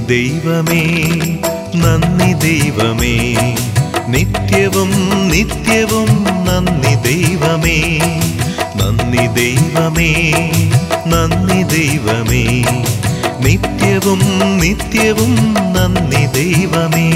ദൈവമേ നന്ദി ദൈവമേ നിത്യവും നിത്യവും നന്ദി ദൈവമേ നന്ദി ദൈവമേ നന്ദി ദൈവമേ നിത്യവും നിത്യവും നന്ദി ദൈവമേ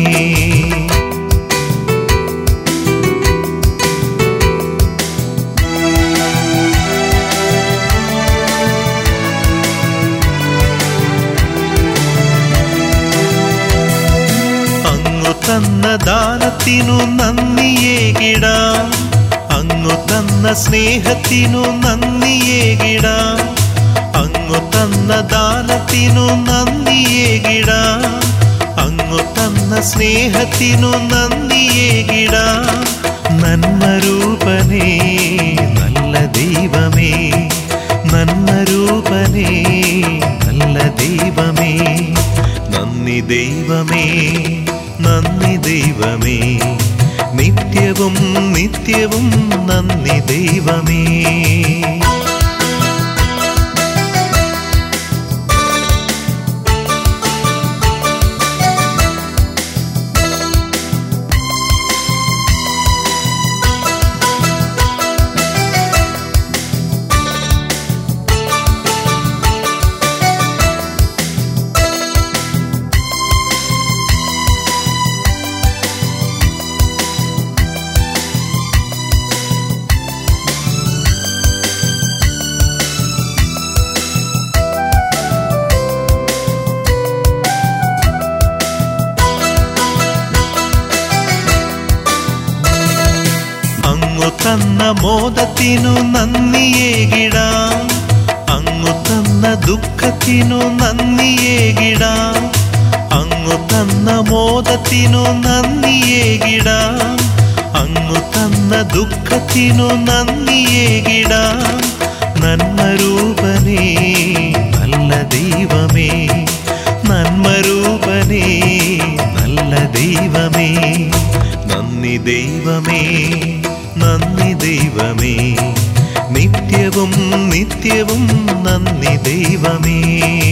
അങ്ങു തന്ന ദാനത്തിനു നന്ദിയേകിടാം അങ്ങു തന്ന സ്നേഹത്തിനു നന്ദിയേകിടാം അങ്ങു തന്ന ദാനത്തിനു നന്ദിയേകിടാം അങ്ങു തന്ന സ്നേഹത്തിനു നന്ദിയേകിടാം നന്മരൂപനേ നല്ല ദൈവമേ നന്മരൂപനേ നല്ല ദൈവമേ നന്ദി ദൈവമേ നന്ദി ദൈവമേ നിത്യവും നിത്യവും നന്ദി ദൈവമേ അങ്ങു തന്ന മോദത്തിനു നന്ദിയേകിടാം അങ്ങു തന്ന ദുഃഖത്തിനു നന്ദിയേകിടാം അങ്ങു തന്ന മോദത്തിനു നന്ദിയേകിടാം അങ്ങു തന്ന ദുഃഖത്തിനു നന്ദിയേകിടാം നന്മരൂപനേ നല്ല ദൈവമേ നന്മരൂപനേ നല്ല ദൈവമേ നന്ദി ദൈവമേ നന്ദി ദൈവമേ നിത്യവും നിത്യവും നന്ദി ദൈവമേ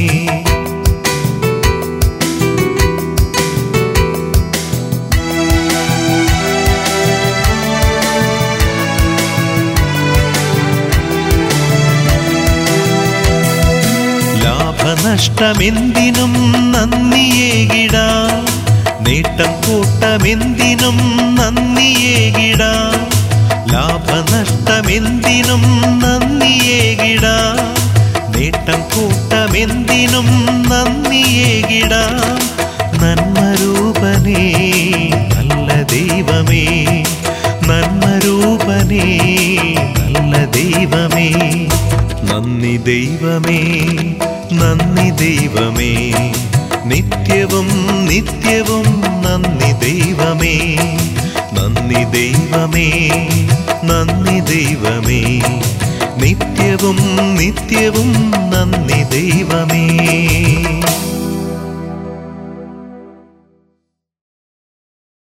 ലാഭനഷ്ടമെന്തിനും നന്ദിയേകിടാം നേട്ടം കൂട്ടമെന്തിനും നന്ദിയേകിടാം ലാഭനഷ്ടമെന്തിനും നന്ദിയേകിടാം നേട്ടം കൂട്ടമെന്തിനും നന്ദിയേകിടാം നന്മരൂപനേ നല്ല ദൈവമേ നന്മരൂപനേ നല്ല ദൈവമേ നന്ദി ദൈവമേ നന്ദി ദൈവമേ നിത്യവും നിത്യവും നന്ദി ദൈവമേ നന്ദി ദൈവമേ നന്ദി ദൈവമേ നിത്യവും നിത്യവും നന്ദി ദൈവമേ